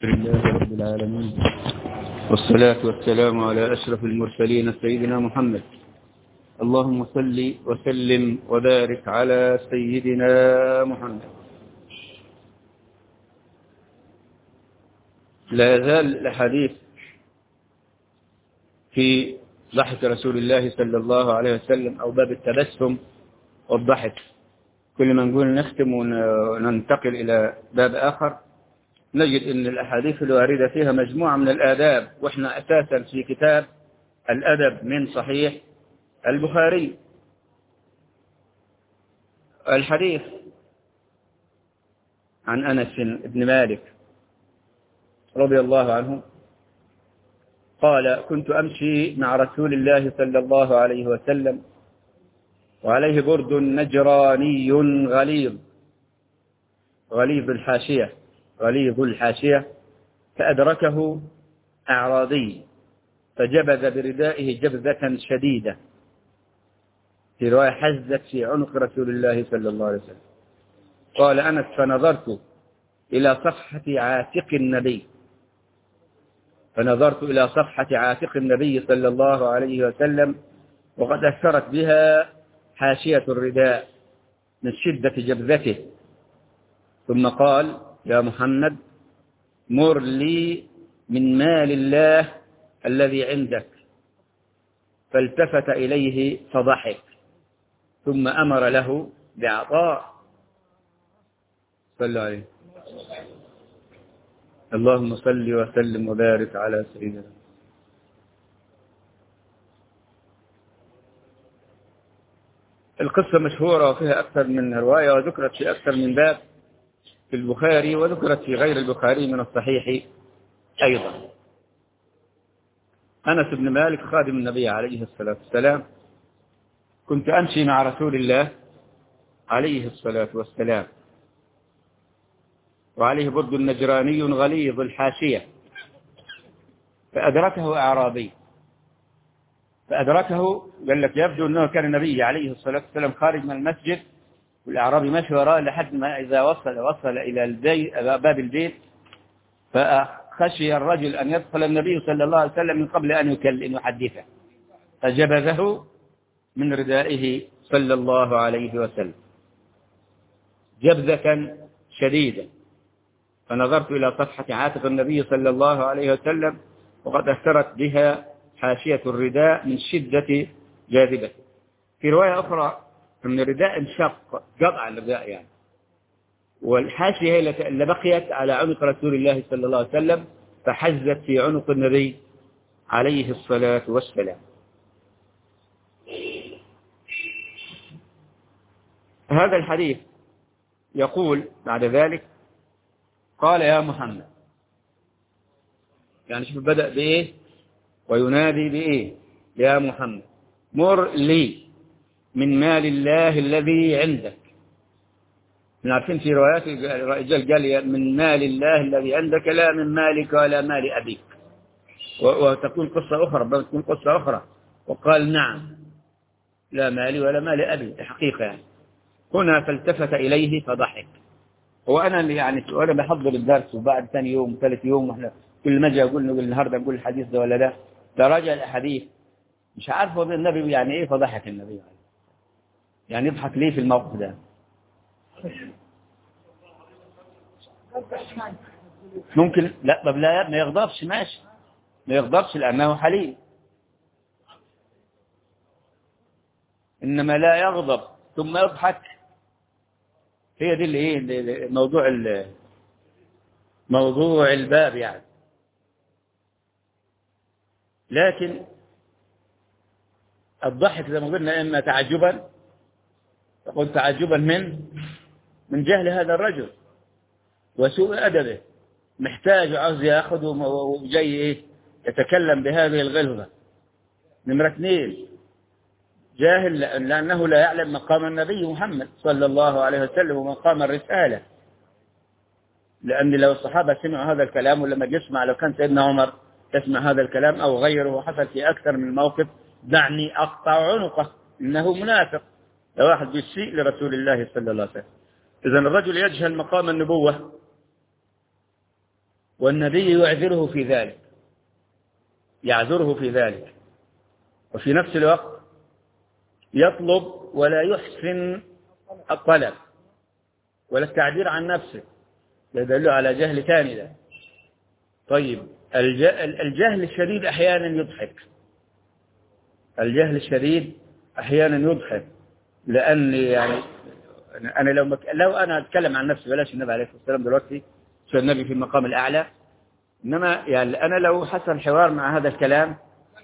لله رب العالمين والصلاة والسلام على أشرف المرسلين سيدنا محمد اللهم صل وسلم وبارك على سيدنا محمد لا يزال الحديث في ضحك رسول الله صلى الله عليه وسلم أو باب التبسم والضحك كل ما نقول نختم وننتقل إلى باب آخر نجد أن الأحاديث الواردة فيها مجموعة من الآداب وإحنا أساسا في كتاب الأدب من صحيح البخاري الحديث عن أنس بن مالك رضي الله عنه قال كنت أمشي مع رسول الله صلى الله عليه وسلم وعليه برد نجراني غليظ غليظ الحاشية غليظ الحاشية فأدركه أعراضي فجبذ بردائه جبذة شديدة في رواية حزت في عنق رسول الله صلى الله عليه وسلم قال أنس فنظرت إلى صفحة عاتق النبي فنظرت إلى صفحة عاتق النبي صلى الله عليه وسلم وقد أثرت بها حاشية الرداء من شدة جبذته ثم قال يا محمد مر لي من مال الله الذي عندك فالتفت إليه فضحك ثم أمر له بعطاء صلى عليه اللهم صل وسلم وبارك على سيدنا القصة مشهورة وفيها أكثر من رواية وذكرت في أكثر من باب في البخاري وذكرت في غير البخاري من الصحيح أيضا أنس بن مالك خادم النبي عليه الصلاة والسلام كنت أمشي مع رسول الله عليه الصلاة والسلام وعليه برد نجراني غليظ الحاشية فأدركه أعرابي فأدركه قال لك يبدو أنه كان النبي عليه الصلاة والسلام خارج من المسجد والأعرابي ماشي وراه لحد ما إذا وصل وصل إلى البيت باب البيت فخشي الرجل أن يدخل النبي صلى الله عليه وسلم من قبل أن يكلم يحدثه فجبذه من ردائه صلى الله عليه وسلم جبذة شديدة فنظرت إلى صفحة عاتق النبي صلى الله عليه وسلم وقد أثرت بها حاشية الرداء من شدة جاذبته في رواية أخرى أن الرداء انشق قطع الرداء يعني والحاشية هي اللي بقيت على عنق رسول الله صلى الله عليه وسلم فحزت في عنق النبي عليه الصلاة والسلام هذا الحديث يقول بعد ذلك قال يا محمد يعني شوف بدأ بإيه وينادي بإيه يا محمد مر لي من مال الله الذي عندك من عارفين في روايات الرجال قال من مال الله الذي عندك لا من مالك ولا مال أبيك وتكون قصة أخرى تكون قصة أخرى وقال نعم لا مالي ولا مال أبي حقيقة يعني هنا فالتفت إليه فضحك وأنا اللي يعني وأنا بحضر الدرس وبعد ثاني يوم ثالث يوم واحنا كل ما اجي اقول نقول النهارده نقول الحديث ده ولا ده تراجع الاحاديث مش عارف هو النبي يعني ايه فضحك النبي يعني, يعني يضحك ليه في الموقف ده ممكن لا طب لا ما يغضبش ماشي ما يغضبش لأنه حليم إنما لا يغضب ثم يضحك هي دي اللي ايه موضوع موضوع الباب يعني لكن الضحك زي ما قلنا إما تعجبا تقول تعجبا من من جهل هذا الرجل وسوء أدبه محتاج عاوز ياخذه وجاي ايه يتكلم بهذه الغلظة نمرة اثنين جاهل لأنه لا يعلم مقام النبي محمد صلى الله عليه وسلم ومقام الرسالة لأن لو الصحابة سمعوا هذا الكلام ولما يسمع لو كان سيدنا عمر يسمع هذا الكلام أو غيره وحصل في أكثر من موقف دعني أقطع عنقه إنه منافق لو واحد بيسيء لرسول الله صلى الله عليه وسلم إذا الرجل يجهل مقام النبوة والنبي يعذره في ذلك يعذره في ذلك وفي نفس الوقت يطلب ولا يحسن الطلب ولا التعبير عن نفسه يدل على جهل ثاني ده طيب الجهل الشديد أحيانا يضحك الجهل الشديد أحيانا يضحك لأن يعني أنا لو مك... لو أنا أتكلم عن نفسي بلاش النبي عليه الصلاة والسلام دلوقتي شو النبي في المقام الأعلى إنما يعني أنا لو حصل حوار مع هذا الكلام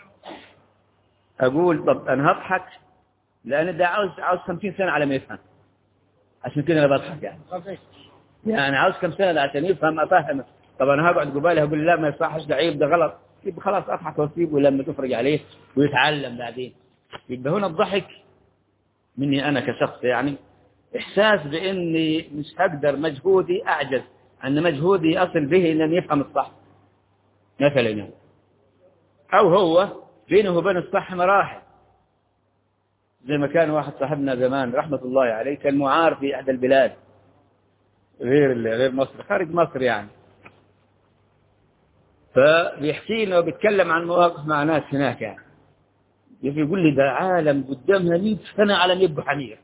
أقول طب أنا هضحك لأن ده عاوز عاوز 50 سنة على ما يفهم عشان كده أنا بضحك يعني يعني عاوز كم سنة عشان يفهم أفهم طب أنا هقعد قبالي هقول لا ما يصحش ده عيب ده غلط يبقى خلاص أضحك وأسيبه لما تفرج عليه ويتعلم بعدين يبقى هنا الضحك مني أنا كشخص يعني إحساس بإني مش هقدر مجهودي أعجز أن مجهودي أصل به إن يفهم الصح مثلا يعني أو هو بينه وبين الصح مراحل زي ما كان واحد صاحبنا زمان رحمة الله عليه كان معار في أحد البلاد غير غير مصر خارج مصر يعني فبيحكي لنا وبيتكلم عن مواقف مع ناس هناك يعني يقول لي ده عالم قدامها 100 سنة على ما يبقى حمير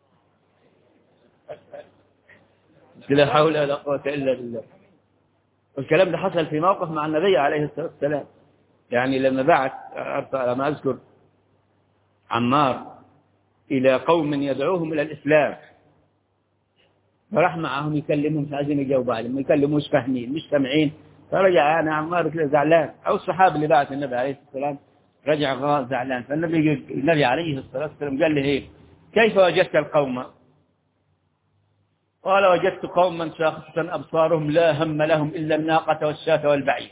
لا حول ولا قوة إلا بالله والكلام ده حصل في موقف مع النبي عليه الصلاة والسلام يعني لما بعث على ما أذكر عمار إلى قوم يدعوهم إلى الإسلام فراح معهم يكلمهم مش عايزين يجاوبوا عليهم يكلموا مش فاهمين مش سامعين فرجع أنا عمار كده زعلان أو الصحابي اللي بعث النبي عليه الصلاة والسلام رجع زعلان فالنبي النبي عليه الصلاة والسلام قال له إيه كيف وجدت القوم قال وجدت قوما شاخصة أبصارهم لا هم لهم إلا الناقة والشاة والبعير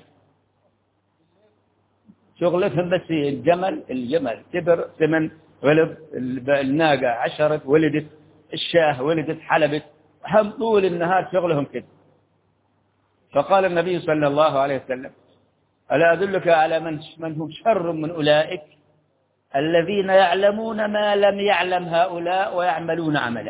شغلتهم بس الجمل الجمل كبر ثمن ولد الناقة عشرت ولدت الشاه ولدت حلبت هم طول النهار شغلهم كده فقال النبي صلى الله عليه وسلم ألا أدلك على من, من هم شر من أولئك الذين يعلمون ما لم يعلم هؤلاء ويعملون عمله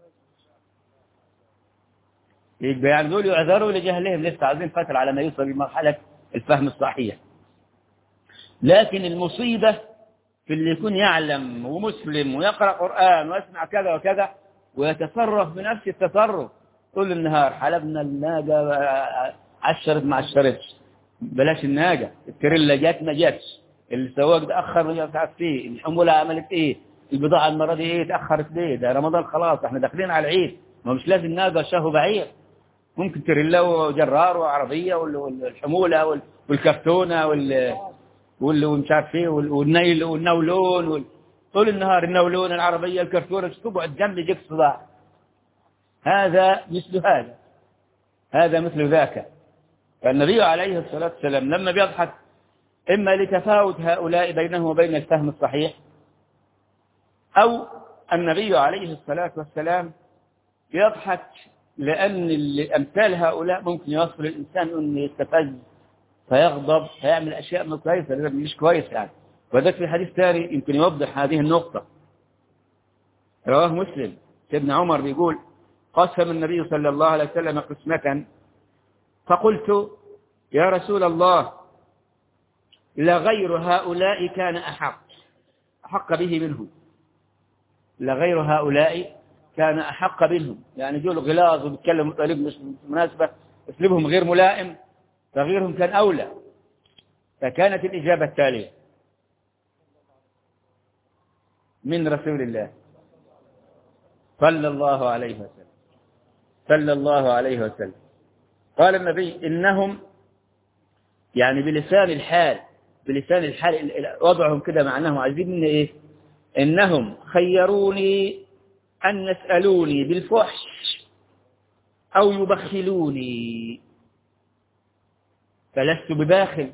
يبقى يعني دول يعذروا لجهلهم لسه عايزين فترة على ما يوصل لمرحلة الفهم الصحيح لكن المصيبة في اللي يكون يعلم ومسلم ويقرأ قرآن ويسمع كذا وكذا ويتصرف بنفس التصرف طول النهار حلبنا الناقة عشرت ما عشرتش بلاش الناقة التريلا جات ما جاتش السواق ده أخر ما عارف فيه الحمولة عملت إيه البضاعة المرة دي إيه تأخرت ليه ده رمضان خلاص احنا داخلين على العيد ما مش لازم ناقة شهو بعير ممكن تريلا وجرار وعربية والحمولة والكرتونة وال والمش عارف ايه والنيل والنولون وال... طول النهار النولون العربية الكرتونة تقعد جنب يجيك صداع هذا مثل هذا هذا مثل ذاك فالنبي عليه الصلاة والسلام لما بيضحك إما لتفاوت هؤلاء بينه وبين الفهم الصحيح أو النبي عليه الصلاة والسلام يضحك لأن أمثال هؤلاء ممكن يوصل الإنسان أنه يستفز فيغضب فيعمل أشياء مش كويسة مش كويس يعني وذلك في حديث ثاني يمكن يوضح هذه النقطة رواه مسلم ابن عمر بيقول قسم النبي صلى الله عليه وسلم قسمة فقلت يا رسول الله لغير هؤلاء كان أحق أحق به منه لغير هؤلاء كان أحق منهم يعني دول غلاظ وبيتكلموا بطريق مش مناسبة اسلوبهم غير ملائم فغيرهم كان أولى فكانت الإجابة التالية من رسول الله صلى الله عليه وسلم صلى الله عليه وسلم قال النبي إنهم يعني بلسان الحال بلسان الحال وضعهم كده معناهم عايزين من إيه إنهم خيروني أن يسألوني بالفحش أو يبخلوني فلست بباخل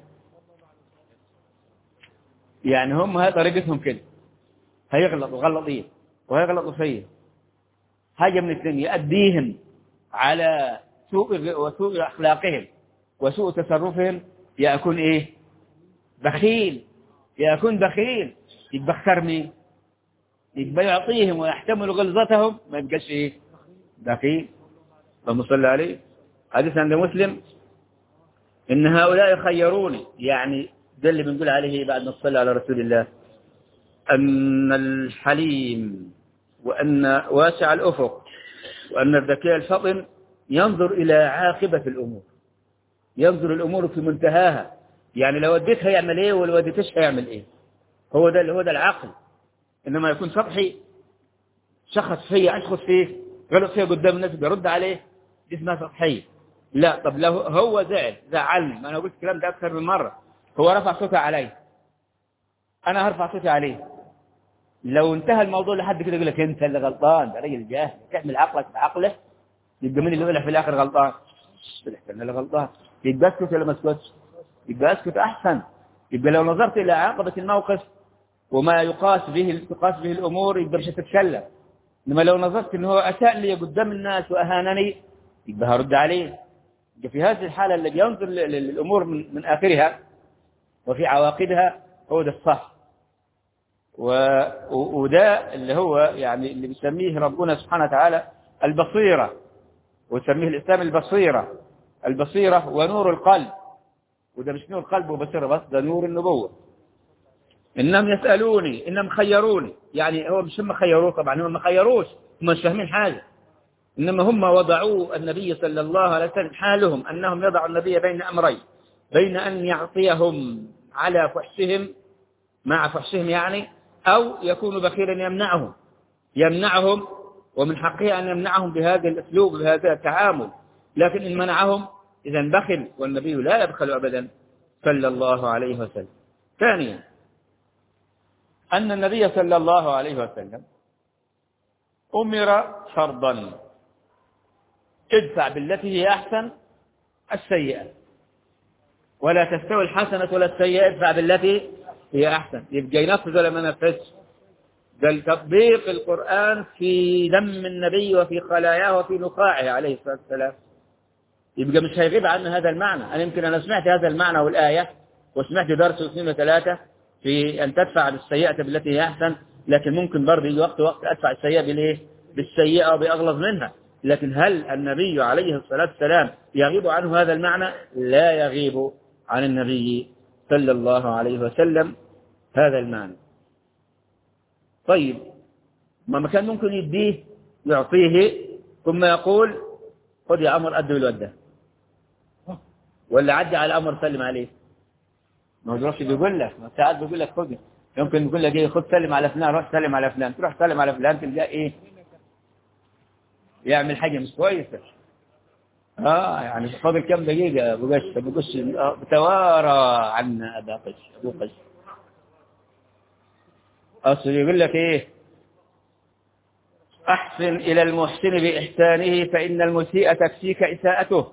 يعني هم هاي طريقتهم كده هيغلطوا غلطين وهيغلطوا فيا حاجة من الاثنين يؤديهم على سوء وسوء أخلاقهم وسوء تصرفهم يكون إيه بخيل يكون بخيل يتبخر مين يبقى يعطيهم ويحتمل غلظتهم ما يبقاش إيه بخيل اللهم صل عليه حديث عند مسلم إن هؤلاء خيروني يعني ده اللي بنقول عليه بعد ما صلى على رسول الله أن الحليم وأن واسع الأفق وأن الذكاء الفطن ينظر إلى عاقبة الأمور ينظر الأمور في منتهاها يعني لو وديتها يعمل إيه ولو وديتش هيعمل إيه هو ده هو ده العقل إنما يكون سطحي شخص فيا أشخص فيه غلط فيها قدام الناس بيرد عليه دي اسمها سطحية لا طب لو هو زعل زعلني ما أنا قلت الكلام ده أكثر من مرة هو رفع صوته علي أنا هرفع صوتي عليه لو انتهى الموضوع لحد كده يقول لك أنت اللي غلطان ده راجل جاهل تعمل عقلك بعقله يبقى مين اللي يقول في الآخر غلطان انا اللي غلطان يبقى اسكت ولا ما اسكتش يبقى اسكت أحسن يبقى لو نظرت إلى عاقبة الموقف وما يقاس به تقاس به الأمور يبقى مش هتتكلم إنما لو نظرت إن هو أساء لي قدام الناس وأهانني يبقى هرد عليه يبقى في هذه الحالة اللي بينظر للأمور من, من آخرها وفي عواقبها هو ده الصح و... وده اللي هو يعني اللي بيسميه ربنا سبحانه وتعالى البصيرة ويسميه الإسلام البصيرة البصيرة ونور القلب وده مش نور قلب وبصيرة بس ده نور النبوة إنهم يسألوني إنهم خيروني يعني هو مش هم خيروه طبعا هم ما خيروش هم مش فاهمين حاجة إنما هم وضعوا النبي صلى الله عليه وسلم حالهم أنهم يضعوا النبي بين أمرين بين أن يعطيهم على فحشهم مع فحشهم يعني أو يكون بخيلا يمنعهم يمنعهم ومن حقه أن يمنعهم بهذا الأسلوب بهذا التعامل لكن إن منعهم إذا بخل والنبي لا يبخل أبدا صلى الله عليه وسلم ثانيا أن النبي صلى الله عليه وسلم أمر فرضا ادفع بالتي هي أحسن السيئة ولا تستوي الحسنة ولا السيئة ادفع بالتي هي أحسن يبقى ينفذ ولا ما ينفذش بل تطبيق القرآن في دم النبي وفي خلاياه وفي نقاعه عليه الصلاة والسلام يبقى مش هيغيب عنه هذا المعنى أنا يمكن أنا سمعت هذا المعنى والآية وسمعت درس واثنين وثلاثة في أن تدفع بالسيئة بالتي هي أحسن لكن ممكن برضه يجي وقت وقت أدفع السيئة بالإيه؟ بالسيئة وبأغلظ منها لكن هل النبي عليه الصلاة والسلام يغيب عنه هذا المعنى لا يغيب عن النبي صلى الله عليه وسلم هذا المعنى طيب ما كان ممكن يديه يعطيه ثم يقول خذ يا أمر أدي الودة ولا عدي على الأمر سلم عليه ما هو دلوقتي بيقول لك ما ساعات بيقول لك خذ يمكن يقول لك ايه خذ سلم على فلان روح سلم على فلان تروح سلم على فلان تلقاه ايه يعمل حاجة مش كويسة اه يعني فاضل كم دقيقة ابو قش ابو قش توارى عنا ابا قش ابو قش اصل يقول لك ايه احسن الى المحسن باحسانه فان المسيء تكفيك اساءته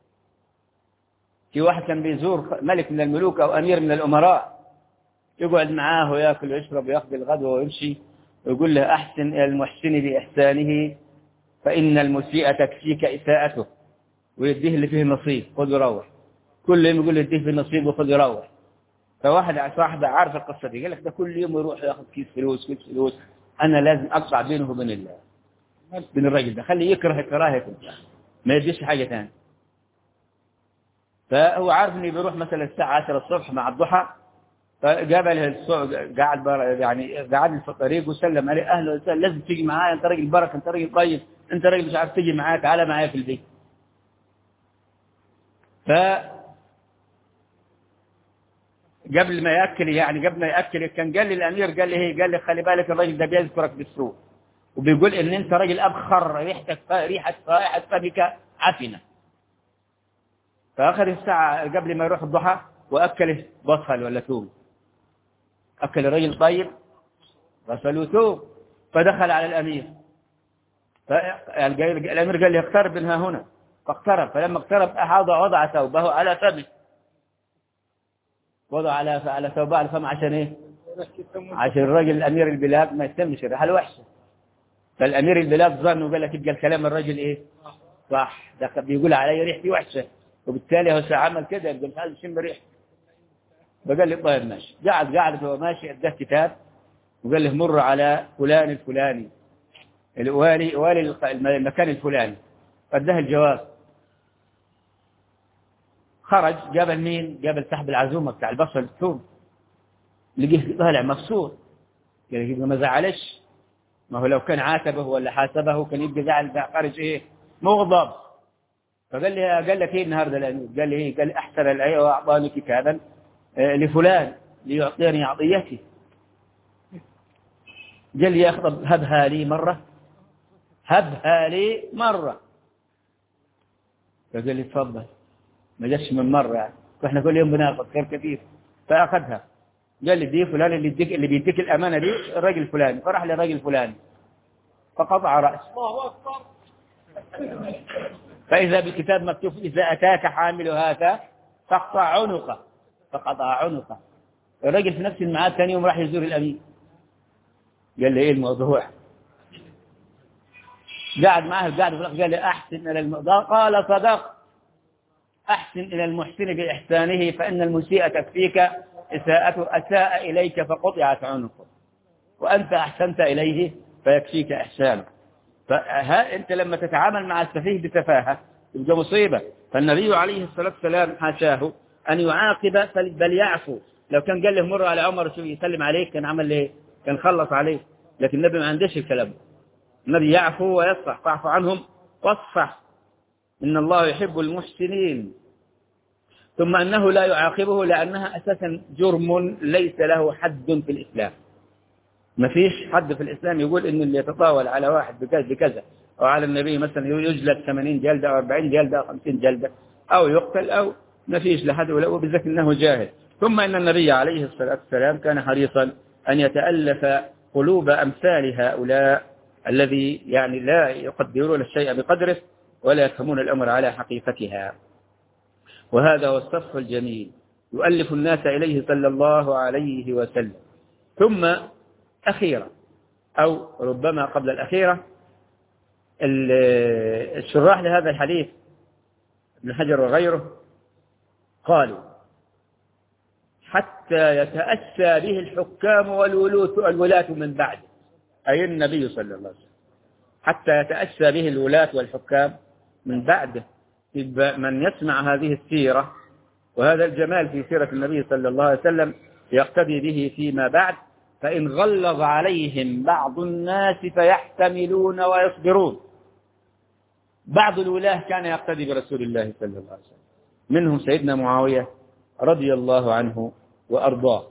في واحد كان بيزور ملك من الملوك او امير من الامراء يقعد معاه وياكل ويشرب وياخذ الغدوه ويمشي ويقول له احسن الى المحسن باحسانه فان المسيء تكفيك اساءته ويديه اللي فيه نصيب خذ وروح كل يوم يقول له يديه فيه نصيب وخذ وروح فواحد صاحبه عارف القصه دي قال لك ده كل يوم يروح ياخذ كيس فلوس كيس فلوس انا لازم اقطع بينه وبين الله بين الراجل ده خليه يكره كراهه ما يديش حاجه ثانيه فهو عارف انه بيروح مثلا الساعه 10 الصبح مع الضحى فقابل قاعد يعني قاعد في الطريق وسلم عليه اهلا وسهلا لازم تيجي معايا انت راجل بركه انت راجل طيب انت راجل مش عارف تيجي معايا تعالى معايا في البيت ف قبل ما ياكل يعني قبل ما ياكل كان قال لي الامير قال لي هي قال لي خلي بالك الراجل ده بيذكرك بالسوء وبيقول ان انت راجل ابخر ريحتك ريحه رائحه فمك عفنه فاخذ الساعه قبل ما يروح الضحى واكل بصل ولا ثوم اكل الرجل طيب بصل وثوم فدخل على الامير الامير قال لي اقترب منها هنا فاقترب فلما اقترب أحاض وضع ثوبه على فمه وضع على على ثوبه على فمه عشان ايه عشان الراجل الامير البلاد ما يستمش الريحه الوحشه فالامير البلاد ظن وقال لك يبقى الكلام الراجل ايه صح ده بيقول علي ريحتي وحشه وبالتالي هو عمل كده يبقى مش عايز يشم ريحه فقال لي طيب ماشي قعد قعد هو ماشي اداه كتاب وقال له مر على فلان الفلاني الوالي والي المكان الفلاني فاداه الجواب خرج قابل مين قابل صاحب العزومة بتاع البصل الثوم لقيه طالع مبسوط قال يبقى ما زعلش ما هو لو كان عاتبه ولا حاسبه كان يبقى زعل خارج ايه مغضب فقال لي قال لك ايه النهارده الامير قال لي ايه قال لي احسن الايه واعطاني كتابا آه، لفلان ليعطيني عطيتي قال لي يا اخي طب هبها لي مره هبها لي مره فقال لي تفضل ما جاتش من مره يعني واحنا كل يوم بناخذ خير كثير فاخذها قال لي دي فلان اللي يديك اللي بيديك الامانه دي الراجل الفلاني فراح للراجل الفلاني فقطع راسه الله أكبر فإذا بالكتاب مكتوب إذا أتاك حامل هذا فاقطع عنقه فقطع عنقه الراجل في نفس الميعاد ثاني يوم راح يزور الأمير قال لي إيه الموضوع قاعد معاه قاعد في الأخ قال لي أحسن إلى الم... قال صدق أحسن إلى المحسن بإحسانه فإن المسيء تكفيك إساءته أساء إليك فقطعت عنقه وأنت أحسنت إليه فيكفيك إحسانه فها أنت لما تتعامل مع السفيه بسفاهة يبقى مصيبة فالنبي عليه الصلاة والسلام حاشاه أن يعاقب بل- بل يعفو لو كان قال له مر على عمر شو يسلم عليك كان عمل ايه كان خلص عليه لكن النبي ما عندش الكلام ده. النبي يعفو ويصفح فاعف عنهم واصفح إن الله يحب المحسنين ثم أنه لا يعاقبه لأنها أساسا جرم ليس له حد في الإسلام ما فيش حد في الإسلام يقول إن اللي يتطاول على واحد بكذا بكذا أو على النبي مثلا يجلد 80 جلدة أو 40 جلدة أو 50 جلدة أو يقتل أو ما فيش لحد ولا وبالذات أنه جاهل ثم إن النبي عليه الصلاة والسلام كان حريصا أن يتألف قلوب أمثال هؤلاء الذي يعني لا يقدرون الشيء بقدره ولا يفهمون الأمر على حقيقتها وهذا هو الصفح الجميل يؤلف الناس إليه صلى الله عليه وسلم ثم أخيرا أو ربما قبل الأخيرة ال- الشراح لهذا الحديث ابن حجر وغيره قالوا حتى يتأسى به الحكام والولاة والولاة من بعده أي النبي صلى الله عليه وسلم حتى يتأسى به الولاة والحكام من بعده يبقى من يسمع هذه السيرة وهذا الجمال في سيرة النبي صلى الله عليه وسلم يقتدي به فيما بعد فإن غلظ عليهم بعض الناس فيحتملون ويصبرون بعض الولاة كان يقتدي برسول الله صلى الله عليه وسلم منهم سيدنا معاوية رضي الله عنه وأرضاه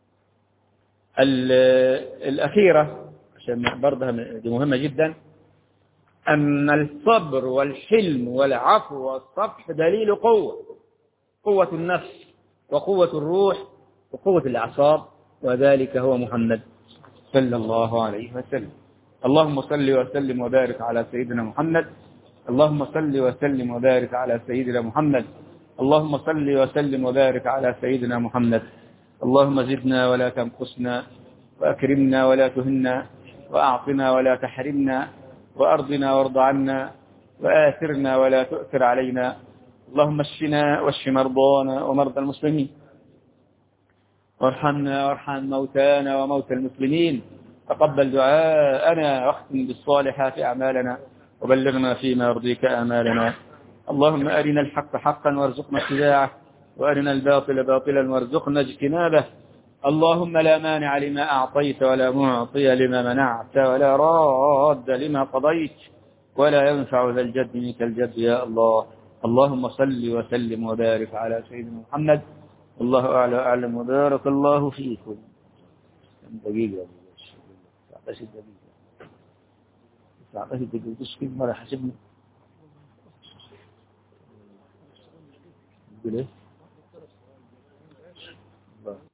ال- الأخيرة عشان برضها دي مهمة جدا أن الصبر والحلم والعفو والصفح دليل قوة قوة النفس وقوة الروح وقوة الأعصاب وذلك هو محمد صلى الله عليه وسلم اللهم صل وسلم وبارك على سيدنا محمد اللهم صل وسلم وبارك على سيدنا محمد اللهم صل وسلم وبارك على سيدنا محمد اللهم زدنا ولا تنقصنا وأكرمنا ولا تهنا وأعطنا ولا تحرمنا وأرضنا وارض عنا وآثرنا ولا تؤثر علينا اللهم اشفنا واشف مرضانا ومرضى المسلمين وارحمنا وارحم موتانا وموتى المسلمين تقبل دعاءنا واختم بالصالحات أعمالنا وبلغنا فيما يرضيك آمالنا اللهم أرنا الحق حقا وارزقنا اتباعه وأرنا الباطل باطلا وارزقنا اجتنابه اللهم لا مانع لما أعطيت ولا معطي لما منعت ولا راد لما قضيت ولا ينفع ذا الجد منك الجد يا الله اللهم صل وسلم وبارك على سيدنا محمد الله أعلى أعلم وبارك الله فيكم كم دقيقة 19 دقيقة 19 دقيقة بس كيف مرة حسبني يقول ايه؟ الله.